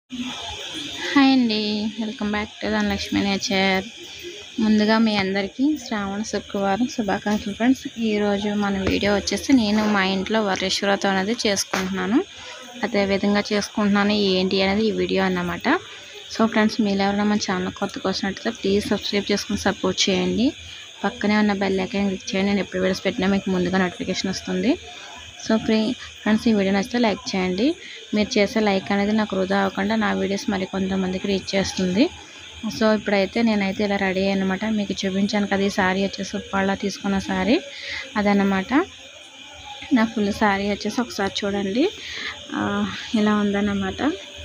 hi అండి welcome back to Dhanalakshmi nature ముందుగా మీ అందరికీ శ్రావణ శుక్రవారం శుభాకాంక్షలు ఫ్రెండ్స్ ఈరోజు మన వీడియో వచ్చేసి నేను మా ఇంట్లో వరేశ్వరతో అనేది చేసుకుంటున్నాను అదే విధంగా చేసుకుంటున్నాను ఏంటి అనేది ఈ వీడియో అన్నమాట సో ఫ్రెండ్స్ మీరు ఎవరైనా మన ఛానల్ కొత్తగా వచ్చినట్లయితే ప్లీజ్ సబ్స్క్రైబ్ చేసుకుని సపోర్ట్ చేయండి పక్కనే ఉన్న బెల్ ఐకాన్ క్లిక్ చేయండి నేను ఎప్పుడు వీడియోస్ పెట్టినా మీకు ముందుగా నోటిఫికేషన్ వస్తుంది సో ఫ్రీ ఫ్రెండ్స్ ఈ వీడియో నచ్చితే లైక్ చేయండి మీరు చేసే లైక్ అనేది నాకు వృధా అవ్వకుండా నా వీడియోస్ మరి కొంతమందికి రీచ్ చేస్తుంది సో ఇప్పుడైతే నేనైతే ఇలా రెడీ అయ్యానమాట మీకు చూపించాను కదా ఈ శారీ వచ్చేసి ఉప్పాళ్ళ తీసుకున్న శారీ అదన్నమాట నా ఫుల్ శారీ వచ్చేసి ఒకసారి చూడండి ఆ, ఇలా ఉందన్నమాట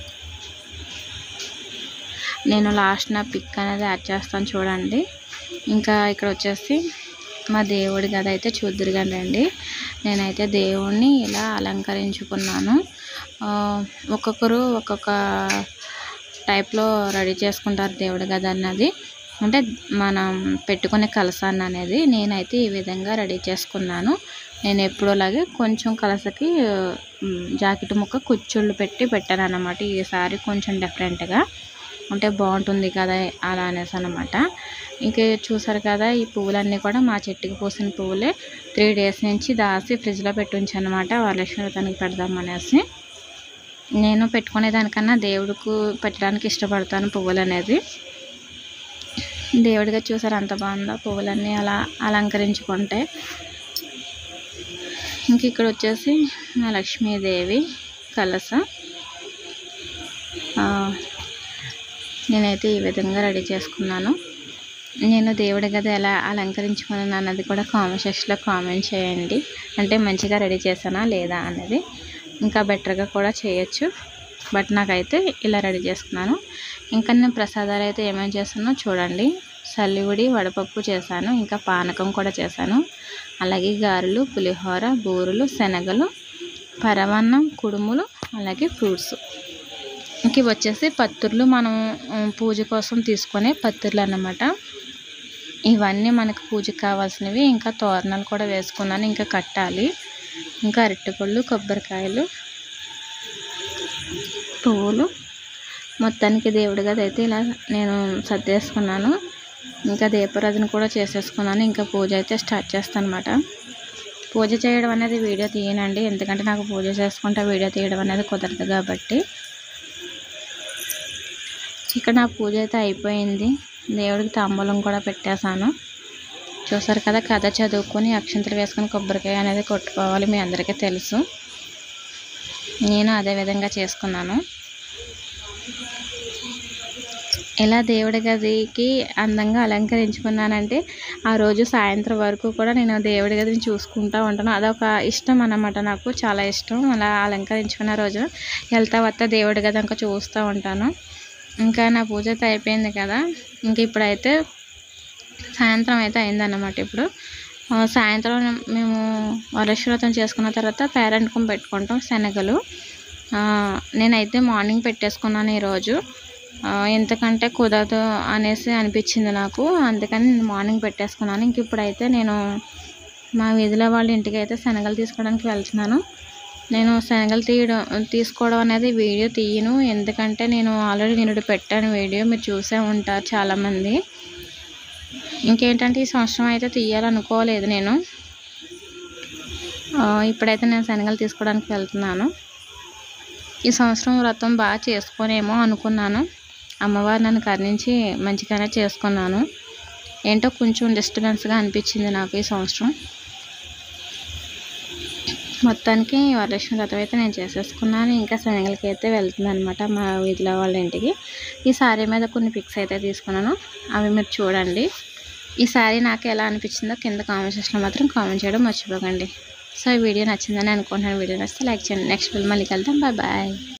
నేను లాస్ట్ నా పిక్ అనేది యాడ్ చేస్తాను చూడండి ఇంకా ఇక్కడ వచ్చేసి మా దేవుడి గది అయితే చూద్దురు కదండి నేనైతే దేవుణ్ణి ఇలా అలంకరించుకున్నాను ఆ, ఒక్కొక్కరు ఒక్కొక్క టైప్లో రెడీ చేసుకుంటారు దేవుడి గది అన్నది అంటే మనం పెట్టుకునే కలసాన్ని అనేది నేనైతే ఈ విధంగా రెడీ చేసుకున్నాను నేను ఎప్పుడోలాగే కొంచెం కలసకి ఉమ్, జాకెట్ ముక్క కుచ్చుళ్ళు పెట్టి పెట్టాను అన్నమాట ఈసారి కొంచెం డిఫరెంట్గా అంటే బాగుంటుంది కదా అలా అనేసి అనమాట ఇంకా చూసారు కదా ఈ పువ్వులన్నీ కూడా మా చెట్టుకి పూసిన పువ్వులే త్రీ డేస్ నుంచి దాసి ఫ్రిడ్జ్లో పెట్టి ఉంచాను అనమాట వరలక్ష్మి వ్రతానికి పెడదాం అనేసి నేను పెట్టుకునే దానికన్నా దేవుడికి పెట్టడానికి ఇష్టపడతాను పువ్వులు అనేది దేవుడిగా చూసారు అంత బాగుందో పువ్వులన్నీ అలా అలంకరించుకుంటే ఇంక ఇక్కడ వచ్చేసి మా లక్ష్మీదేవి కలస ఆ, నేనైతే ఈ విధంగా రెడీ చేసుకున్నాను నేను దేవుడి గది ఎలా అలంకరించుకున్నాను అన్నది కూడా కామెంట్ సెక్షన్లో కామెంట్ చేయండి అంటే మంచిగా రెడీ చేశానా లేదా అన్నది ఇంకా బెటర్గా కూడా చేయొచ్చు బట్ నాకైతే ఇలా రెడీ చేసుకున్నాను ఇంకా నేను ప్రసాదాలు అయితే ఏమేమి చేస్తానో చూడండి సల్లివుడి వడపప్పు చేశాను ఇంకా పానకం కూడా చేశాను అలాగే గారెలు పులిహోర బూరెలు శనగలు పరమాన్నం కుడుములు అలాగే ఫ్రూట్స్ ఇంక ఇవి వచ్చేసి పత్తుర్లు మనం ఉమ్, పూజ కోసం తీసుకునే పత్తుర్లు అన్నమాట ఇవన్నీ మనకు పూజకి కావాల్సినవి ఇంకా తోరణాలు కూడా వేసుకున్నాను ఇంకా కట్టాలి ఇంకా అరటిపళ్ళు కొబ్బరికాయలు పువ్వులు మొత్తానికి దేవుడి గది అయితే ఇలా నేను సర్దేసుకున్నాను ఇంకా దీపారాధన కూడా చేసేసుకున్నాను ఇంకా పూజ అయితే స్టార్ట్ చేస్తాను అనమాట పూజ చేయడం అనేది వీడియో తీయనండి ఎందుకంటే నాకు పూజ చేసుకుంటే వీడియో తీయడం అనేది కుదరదు కాబట్టి ఇక్కడ నా పూజ అయితే అయిపోయింది దేవుడికి తాంబూలం కూడా పెట్టేశాను చూసారు కదా కథ చదువుకొని అక్షంతలు వేసుకొని కొబ్బరికాయ అనేది కొట్టుకోవాలి మీ అందరికీ తెలుసు నేను అదే విధంగా చేసుకున్నాను ఇలా దేవుడి గదికి అందంగా అలంకరించుకున్నానంటే ఆ రోజు సాయంత్రం వరకు కూడా నేను దేవుడి గదిని చూసుకుంటూ ఉంటాను అదొక ఇష్టం అన్నమాట నాకు చాలా ఇష్టం అలా అలంకరించుకున్న రోజు వెళ్తా వస్తా దేవుడి గది ఇంకా చూస్తూ ఉంటాను ఇంకా నా పూజ అయితే అయిపోయింది కదా ఇంక ఇప్పుడైతే సాయంత్రం అయితే అయిందన్నమాట ఇప్పుడు ఆ, సాయంత్రం మేము వరశ్వ్రతం చేసుకున్న తర్వాత పేరెంట్కం పెట్టుకుంటాం శనగలు ఆ, నేనైతే మార్నింగ్ పెట్టేసుకున్నాను ఈరోజు ఆ, ఎంతకంటే కుదరదు అనేసి అనిపించింది నాకు అందుకని నేను మార్నింగ్ పెట్టేసుకున్నాను ఇంక ఇప్పుడైతే నేను మా వీధిలో వాళ్ళ ఇంటికి అయితే శనగలు తీసుకోవడానికి వెళ్తున్నాను నేను శనగలు తీయడం తీసుకోవడం అనేది వీడియో తీయను ఎందుకంటే నేను ఆల్రెడీ నేను పెట్టాను వీడియో మీరు చూసే ఉంటారు చాలామంది ఇంకేంటంటే ఈ సంవత్సరం అయితే తీయాలనుకోలేదు నేను ఆ, ఇప్పుడైతే నేను శనగలు తీసుకోవడానికి వెళ్తున్నాను ఈ సంవత్సరం వ్రతం బాగా చేసుకోనేమో అనుకున్నాను అమ్మవారు నన్ను కరుణించి మంచిగానే చేసుకున్నాను ఏంటో కొంచెం డిస్టర్బెన్స్గా అనిపించింది నాకు ఈ సంవత్సరం మొత్తానికి వరలక్ష్మి వ్రతం అయితే నేను చేసేసుకున్నాను ఇంకా శనగలకి అయితే వెళ్తున్నాను అనమాట మా వీధిలో వాళ్ళ ఇంటికి ఈ శారీ మీద కొన్ని పిక్స్ అయితే తీసుకున్నాను అవి మీరు చూడండి ఈ శారీ నాకు ఎలా అనిపించిందో కింద కామెంట్ సెక్షన్లో మాత్రం కామెంట్ చేయడం మర్చిపోకండి సో ఈ వీడియో నచ్చిందని అనుకుంటున్నాను వీడియో నచ్చితే లైక్ చేయండి నెక్స్ట్ వీడియో మళ్ళీ కలుద్దాం బాయ్ బాయ్